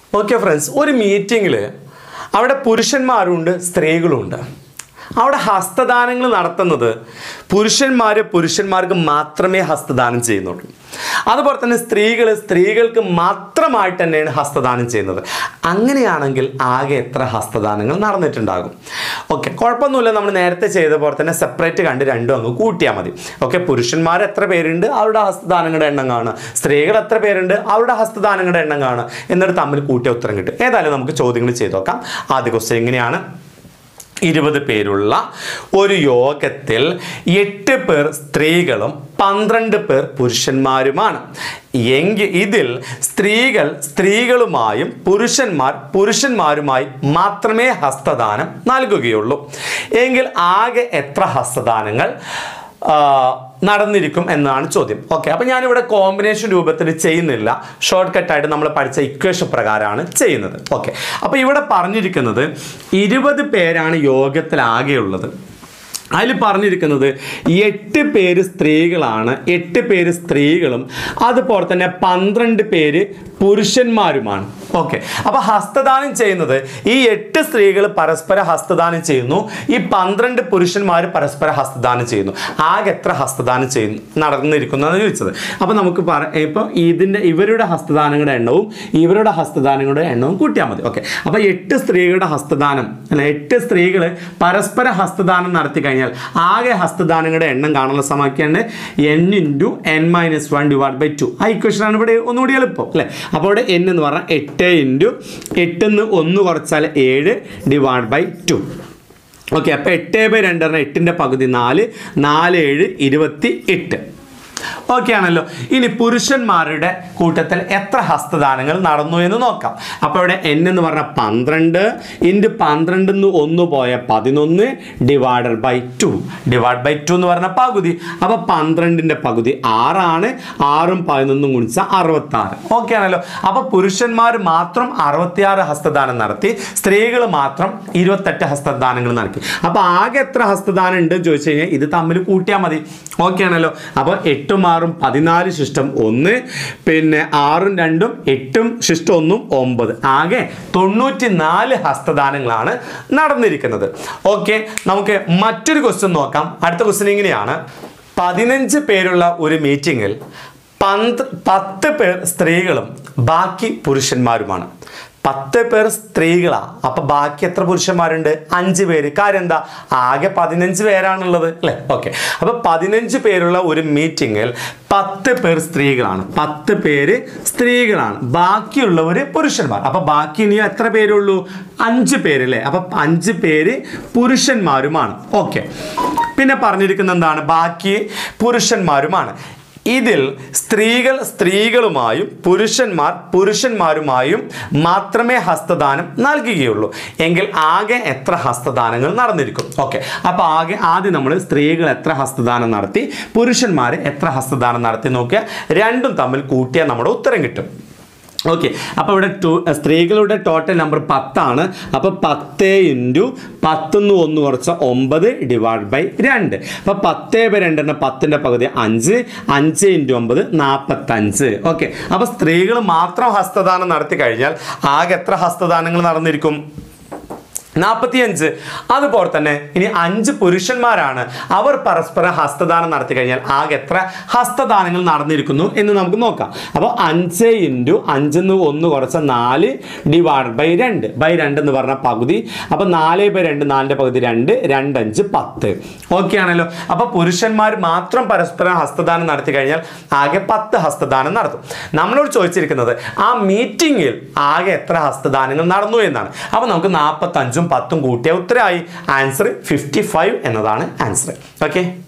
okay friends ഒരു മീറ്റിങ്ങിൽ അവിടെ പുരുഷന്മാരുണ്ട് സ്ത്രീകളുണ്ട് അവിടെ ഹസ്തദാനങ്ങൾ നടത്തുന്നത് പുരുഷന്മാർ പുരുഷന്മാർക്ക് മാത്രമേ ഹസ്തദാനം ചെയ്യുന്നുള്ളൂ അതുപോലെ തന്നെ സ്ത്രീകൾ സ്ത്രീകൾക്ക് മാത്രമായിട്ട് തന്നെയാണ് ഹസ്തദാനം ചെയ്യുന്നത് അങ്ങനെയാണെങ്കിൽ ആകെ എത്ര ഹസ്തദാനങ്ങൾ നടന്നിട്ടുണ്ടാകും ഓക്കെ കുഴപ്പമൊന്നുമില്ല നമ്മൾ നേരത്തെ ചെയ്ത പോലെ തന്നെ സെപ്പറേറ്റ് കണ്ട് രണ്ടും അങ്ങ് കൂട്ടിയാൽ മതി ഓക്കെ പുരുഷന്മാർ എത്ര പേരുണ്ട് അവരുടെ ഹസ്തദാനങ്ങളുടെ എണ്ണം കാണുക സ്ത്രീകൾ എത്ര പേരുണ്ട് അവരുടെ ഹസ്തദാനങ്ങളുടെ എണ്ണം കാണുക എന്നിട്ട് തമ്മിൽ കൂട്ടിയ ഉത്തരം കിട്ടും ഏതായാലും നമുക്ക് ചോദ്യങ്ങൾ ചെയ്ത് നോക്കാം ആദ്യ ക്വസ്റ്റ്യൻ എങ്ങനെയാണ് ഇരുപത് പേരുള്ള ഒരു യോഗത്തിൽ എട്ട് പേർ സ്ത്രീകളും പന്ത്രണ്ട് പേർ പുരുഷന്മാരുമാണ് എങ്കിൽ ഇതിൽ സ്ത്രീകൾ സ്ത്രീകളുമായും പുരുഷന്മാർ പുരുഷന്മാരുമായി മാത്രമേ ഹസ്തദാനം നൽകുകയുള്ളൂ എങ്കിൽ ആകെ എത്ര ഹസ്തദാനങ്ങൾ ആ, നടന്നിരിക്കും എന്നാണ് ചോദ്യം ഓക്കെ അപ്പം ഞാനിവിടെ കോമ്പിനേഷൻ രൂപത്തിൽ ചെയ്യുന്നില്ല ഷോർട്ട് കട്ടായിട്ട് നമ്മൾ പഠിച്ച ഇക്വേഷൻ പ്രകാരമാണ് ചെയ്യുന്നത് ഓക്കെ അപ്പോൾ ഇവിടെ പറഞ്ഞിരിക്കുന്നത് ഇരുപത് പേരാണ് യോഗത്തിലാകെയുള്ളത് അതിൽ പറഞ്ഞിരിക്കുന്നത് എട്ട് പേര് സ്ത്രീകളാണ് എട്ട് പേര് സ്ത്രീകളും അതുപോലെ തന്നെ പന്ത്രണ്ട് പേര് പുരുഷന്മാരുമാണ് ഓക്കെ അപ്പോൾ ഹസ്തദാനം ചെയ്യുന്നത് ഈ എട്ട് സ്ത്രീകൾ പരസ്പര ഹസ്തദാനം ചെയ്യുന്നു ഈ പന്ത്രണ്ട് പുരുഷന്മാർ പരസ്പര ഹസ്തദാനം ചെയ്യുന്നു ആകെ എത്ര ഹസ്തദാനം ചെയ്യുന്നു നടന്നിരിക്കുന്നതാണ് ചോദിച്ചത് അപ്പോൾ നമുക്ക് പറ ഇപ്പോൾ ഇതിൻ്റെ ഇവരുടെ ഹസ്തദാനങ്ങളുടെ എണ്ണവും ഇവരുടെ ഹസ്തദാനങ്ങളുടെ എണ്ണവും കൂട്ടിയാൽ മതി ഓക്കെ അപ്പോൾ എട്ട് സ്ത്രീകളുടെ ഹസ്തദാനം അല്ല എട്ട് സ്ത്രീകൾ പരസ്പര ഹസ്തദാനം നടത്തി കഴിഞ്ഞാൽ ആകെ ഹസ്തദാനങ്ങളുടെ എണ്ണം കാണാനുള്ള സമവാക്യമാണ് N into N minus one divide by two ആ ഇക്വേഷനാണ് ഇവിടെ ഒന്നുകൂടി എളുപ്പം അല്ലേ അപ്പോൾ ഇവിടെ എൻ എന്ന് പറഞ്ഞാൽ എട്ട് ഇൻറ്റു എട്ടിന്ന് ഒന്ന് കുറച്ചാൽ ഏഴ് ഡിവൈഡ് ബൈ ടു ഓക്കെ അപ്പോൾ എട്ട് ബൈ രണ്ട് പറഞ്ഞാൽ എട്ടിൻ്റെ പകുതി നാല് നാല് ഏഴ് ഇരുപത്തി എട്ട് ഓക്കെ ആണല്ലോ ഇനി പുരുഷന്മാരുടെ കൂട്ടത്തിൽ എത്ര ഹസ്തദാനങ്ങൾ നടന്നു എന്ന് നോക്കാം അപ്പോൾ ഇവിടെ എൻ എന്ന് പറഞ്ഞ പന്ത്രണ്ട് ഇൻറ്റു പന്ത്രണ്ടിൽ നിന്ന് ഒന്ന് പോയ പതിനൊന്ന് divided by two divide by two എന്ന് പറഞ്ഞ പകുതി അപ്പോൾ പന്ത്രണ്ടിൻ്റെ പകുതി ആറാണ് ആറും പതിനൊന്നും ഗുണിച്ച അറുപത്താറ് ഓക്കെ ആണല്ലോ അപ്പോൾ പുരുഷന്മാർ മാത്രം അറുപത്തിയാറ് ഹസ്തദാനം നടത്തി സ്ത്രീകൾ മാത്രം ഇരുപത്തെട്ട് ഹസ്തദാനങ്ങൾ നടത്തി അപ്പോൾ ആകെ എത്ര ഹസ്തദാനം ഉണ്ട് എന്ന് ചോദിച്ചു കഴിഞ്ഞാൽ ഇത് തമ്മിൽ കൂട്ടിയാൽ മതി ഓക്കെ ആണല്ലോ അപ്പോൾ എട്ടും ആറും പതിനാല് ശിഷ്ടം ഒന്ന് പിന്നെ ആറും രണ്ടും എട്ടും ശിഷ്ടം ഒന്നും ഒമ്പത് ആകെ തൊണ്ണൂറ്റി നാല് ഹസ്തദാനങ്ങളാണ് നടന്നിരിക്കുന്നത് ഓക്കെ നമുക്ക് മറ്റൊരു ക്വസ്റ്റ്യൻ നോക്കാം അടുത്ത ക്വസ്റ്റ്യൻ ഇങ്ങനെയാണ് പതിനഞ്ച് പേരുള്ള ഒരു മീറ്റിങ്ങിൽ പന്ത് പത്ത് പേർ സ്ത്രീകളും ബാക്കി പുരുഷന്മാരുമാണ് പത്ത് പേർ സ്ത്രീകളാ അപ്പൊ ബാക്കി എത്ര പുരുഷന്മാരുണ്ട് അഞ്ച് പേര് കാര്യം എന്താ ആകെ പതിനഞ്ച് പേരാണുള്ളത് അല്ലേ ഓക്കെ അപ്പൊ പതിനഞ്ച് പേരുള്ള ഒരു മീറ്റിങ്ങിൽ പത്ത് പേർ സ്ത്രീകളാണ് പത്ത് പേര് സ്ത്രീകളാണ് ബാക്കിയുള്ളവര് പുരുഷന്മാർ അപ്പൊ ബാക്കി ഇനി എത്ര പേരുള്ളൂ അഞ്ച് പേര് അല്ലേ അപ്പൊ അഞ്ച് പേര് പുരുഷന്മാരുമാണ് ഓക്കെ പിന്നെ പറഞ്ഞിരിക്കുന്ന എന്താണ് ബാക്കി പുരുഷന്മാരുമാണ് ഇതിൽ സ്ത്രീകൾ സ്ത്രീകളുമായും പുരുഷന്മാർ പുരുഷന്മാരുമായും മാത്രമേ ഹസ്തദാനം നൽകുകയുള്ളൂ എങ്കിൽ ആകെ എത്ര ഹസ്തദാനങ്ങൾ നടന്നിരിക്കും ഓക്കെ അപ്പോൾ ആകെ ആദ്യം നമ്മൾ സ്ത്രീകൾ എത്ര ഹസ്തദാനം നടത്തി പുരുഷന്മാർ എത്ര ഹസ്തദാനം നടത്തി നോക്കിയാൽ രണ്ടും തമ്മിൽ കൂട്ടിയാൽ നമ്മുടെ ഉത്തരം കിട്ടും ഓക്കെ അപ്പോൾ ഇവിടെ ടു സ്ത്രീകളുടെ ടോട്ടൽ നമ്പർ പത്താണ് അപ്പോൾ പത്ത് ഇൻറ്റു പത്തുനിന്ന് ഒന്ന് കുറച്ച് ഒമ്പത് ഡിവൈഡ് ബൈ രണ്ട് അപ്പോൾ പത്ത് ബൈ രണ്ടെണ്ണം പത്തിൻ്റെ പകുതി അഞ്ച് അഞ്ച് ഇൻറ്റു ഒമ്പത് നാൽപ്പത്തഞ്ച് ഓക്കെ അപ്പോൾ സ്ത്രീകൾ മാത്രം ഹസ്തദാനം നടത്തി കഴിഞ്ഞാൽ ആകെ എത്ര ഹസ്തദാനങ്ങൾ നടന്നിരിക്കും നാൽപ്പത്തിയഞ്ച് അതുപോലെ തന്നെ ഇനി അഞ്ച് പുരുഷന്മാരാണ് അവർ പരസ്പരം ഹസ്തദാനം നടത്തി കഴിഞ്ഞാൽ ആകെ എത്ര ഹസ്തദാനങ്ങൾ നടന്നിരിക്കുന്നു എന്ന് നമുക്ക് നോക്കാം അപ്പോൾ അഞ്ച് ഇൻറ്റു അഞ്ചിന്ന് ഒന്ന് കുറച്ച നാല് ഡിവൈഡ് ബൈ രണ്ട് ബൈ രണ്ട് എന്ന് പറഞ്ഞാൽ പകുതി അപ്പോൾ നാല് ബൈ രണ്ട് നാലിൻ്റെ പകുതി രണ്ട് രണ്ട് അഞ്ച് പത്ത് ഓക്കെ ആണല്ലോ അപ്പോൾ പുരുഷന്മാർ മാത്രം പരസ്പരം ഹസ്തദാനം നടത്തി കഴിഞ്ഞാൽ ആകെ പത്ത് ഹസ്തദാനം നടത്തും നമ്മളോട് ചോദിച്ചിരിക്കുന്നത് ആ മീറ്റിങ്ങിൽ ആകെ എത്ര ഹസ്തദാനങ്ങൾ നടന്നു എന്നാണ് അപ്പോൾ നമുക്ക് നാൽപ്പത്തഞ്ചും പത്തും കൂട്ടിയ ഉത്തരമായി ആൻസർ ഫിഫ്റ്റി ഫൈവ് എന്നതാണ് ആൻസർ ഓക്കെ